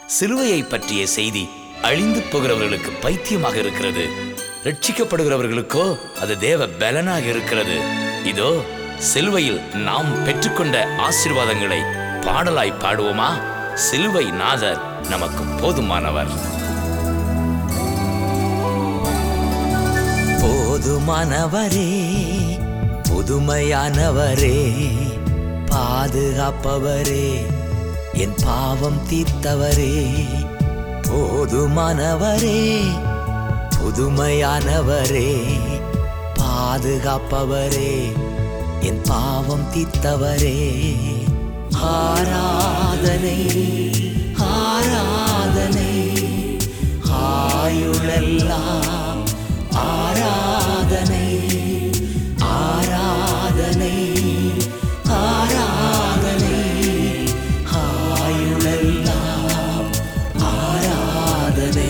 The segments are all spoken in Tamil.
சிலுவையை பற்றிய செய்தி அழிந்து போகிறவர்களுக்கு பைத்தியமாக இருக்கிறது ரட்சிக்கப்படுகிறவர்களுக்கோ அது தேவ பலனாக இருக்கிறது இதோ சிலுவையில் நாம் பெற்றுக்கொண்ட ஆசீர்வாதங்களை பாடலாய் பாடுவோமா சிலுவை நாதர் நமக்கு போதுமானவர் போதுமானவரே புதுமையானவரே பாதுகாப்பவரே என் பாவம் தீர்த்தவரே போதுமானவரே புதுமையானவரே பாதுகாப்பவரே என் பாவம் தீர்த்தவரே ஆராதனை ஆராதனை ஆயுளெல்லாம் ஆராதனை ஆராதனை ஆராதனை ஆயுளெல்லாம் ஆராதனை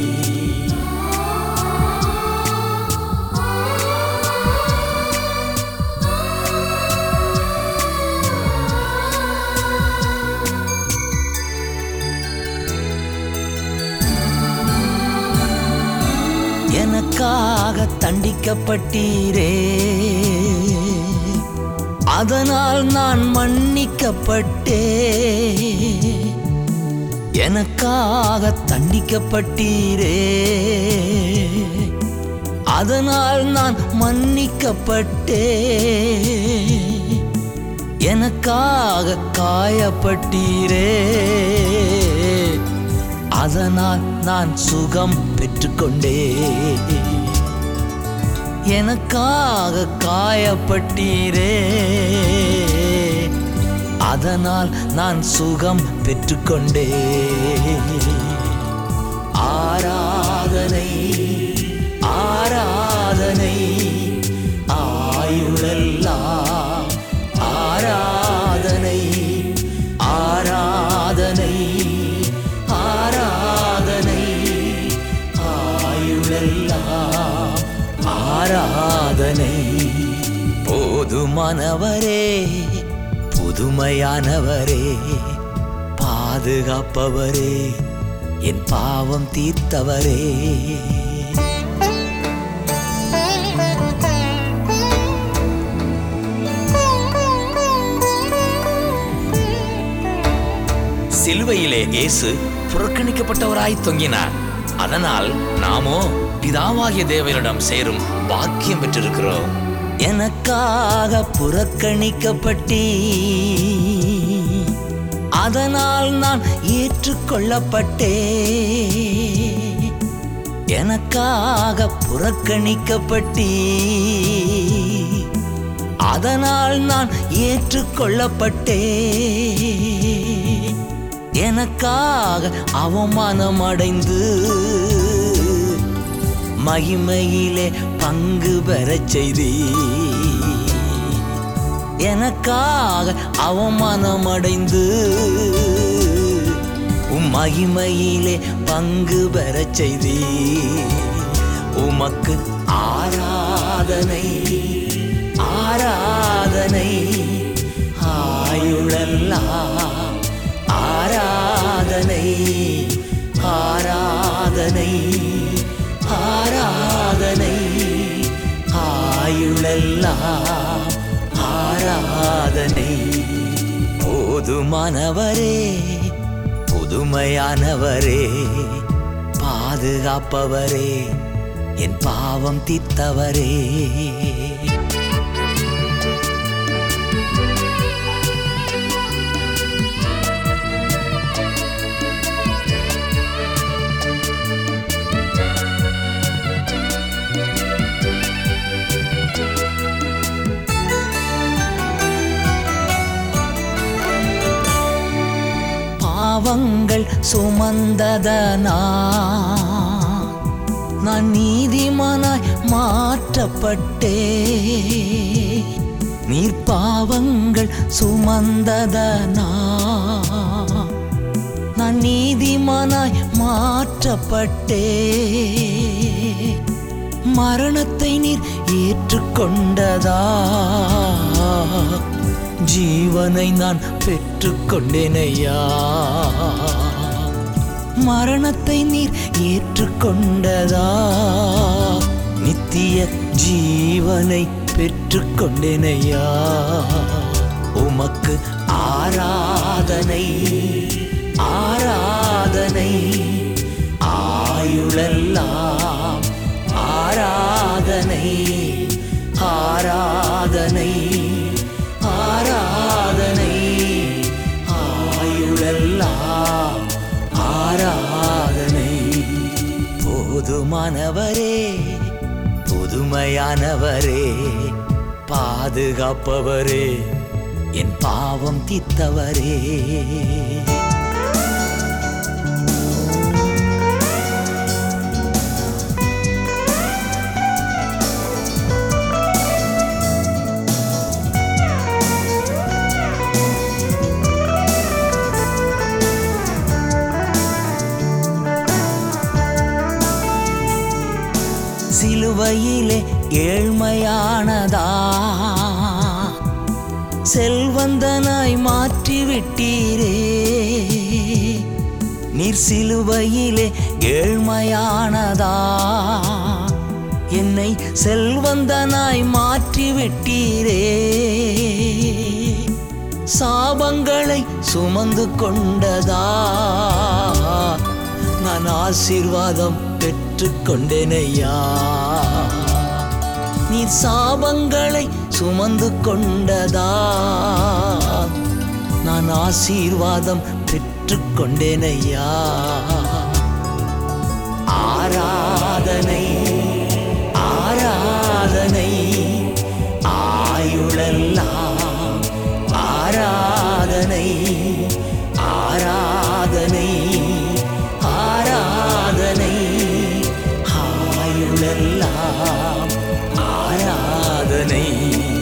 எனக்காக தண்டிக்கப்பட்டீரே அதனால் நான் மன்னிக்கப்பட்டே எனக்காக தண்டிக்கப்பட்டீரே அதனால் நான் மன்னிக்கப்பட்டே எனக்காக காயப்பட்டீரே அதனால் நான் சுகம் பெற்றுக்கொண்டே எனக்காக காயப்பட்டீரே அதனால் நான் சுகம் பெற்றுக்கொண்டே ஆராதனை ஆராதனை ஆயுளெல்லாம் ஆராதனை ஆராதனை ஆராதனை ஆயுளெல்லாம் ஆராதனை போதுமானவரே புதுமையானவரே பாதுகாப்பவரே என் பாவம் தீர்த்தவரே சிலுவையிலே இயேசு புறக்கணிக்கப்பட்டவராய் தொங்கினார் அதனால் நாமோ பிதாவாகிய தேவனிடம் சேரும் பாக்கியம் பெற்றிருக்கிறோம் எனக்காக புறக்கணிக்கப்பட்டீ அதனால் நான் ஏற்றுக்கொள்ளப்பட்டே எனக்காக புறக்கணிக்கப்பட்டீ அதனால் நான் ஏற்றுக்கொள்ளப்பட்டே எனக்காக அவமானம் அடைந்து மகிமையிலே பங்கு பெறச் செய்தி எனக்காக அவமானம் அடைந்து உம் மகிமையிலே பங்கு பெறச் செய்தி உமக்கு ஆராதனை ஆராதனை ஆயுளெல்லாம் ஆராதனை ஆராதனை ஆராதனை ஆயுளெல்லாம் ஆராதனை போதுமானவரே புதுமையானவரே பாதுகாப்பவரே என் பாவம் தீர்த்தவரே பாவங்கள் சுமந்ததனா நான் நீதிமானாய் மாற்றப்பட்டே நீர் பாவங்கள் சுமந்ததனா நான் நீதிமானாய் மாற்றப்பட்டே மரணத்தை நீர் ஏற்றுக்கொண்டதா ஜீவனை நான் பெற்றுக்கொண்டேனையா மரணத்தை நீர் ஏற்றுக்கொண்டதா நித்திய ஜீவனை பெற்றுக்கொண்டேனையா உமக்கு ஆராதனை ஆராதனை ஆயுளெல்லாம் ஆராதனை ஆராதனை ஆராதனை ஆயுளெல்லாம் ஆராதனை போதுமானவரே புதுமையானவரே பாதுகாப்பவரே என் பாவம் தீர்த்தவரே சிலுவையிலே ஏழ்மையானதா செல்வந்தனாய் மாற்றி விட்டீரே நீர் சிலுவையிலே ஏழ்மையானதா என்னை செல்வந்தனாய் மாற்றி விட்டீரே சாபங்களை சுமந்து கொண்டதா நான் ஆசீர்வாதம் பெற்றுக்கொண்டேனையா நீ சாபங்களை சுமந்து கொண்டதா நான் ஆசீர்வாதம் பெற்றுக்கொண்டேனையா ஆராதனை ஆராதனை ஆயுளெல்லாம் ஆராதனை ஆராதனை ஆராதனை ஆயுளெல்லாம் ஆராதனை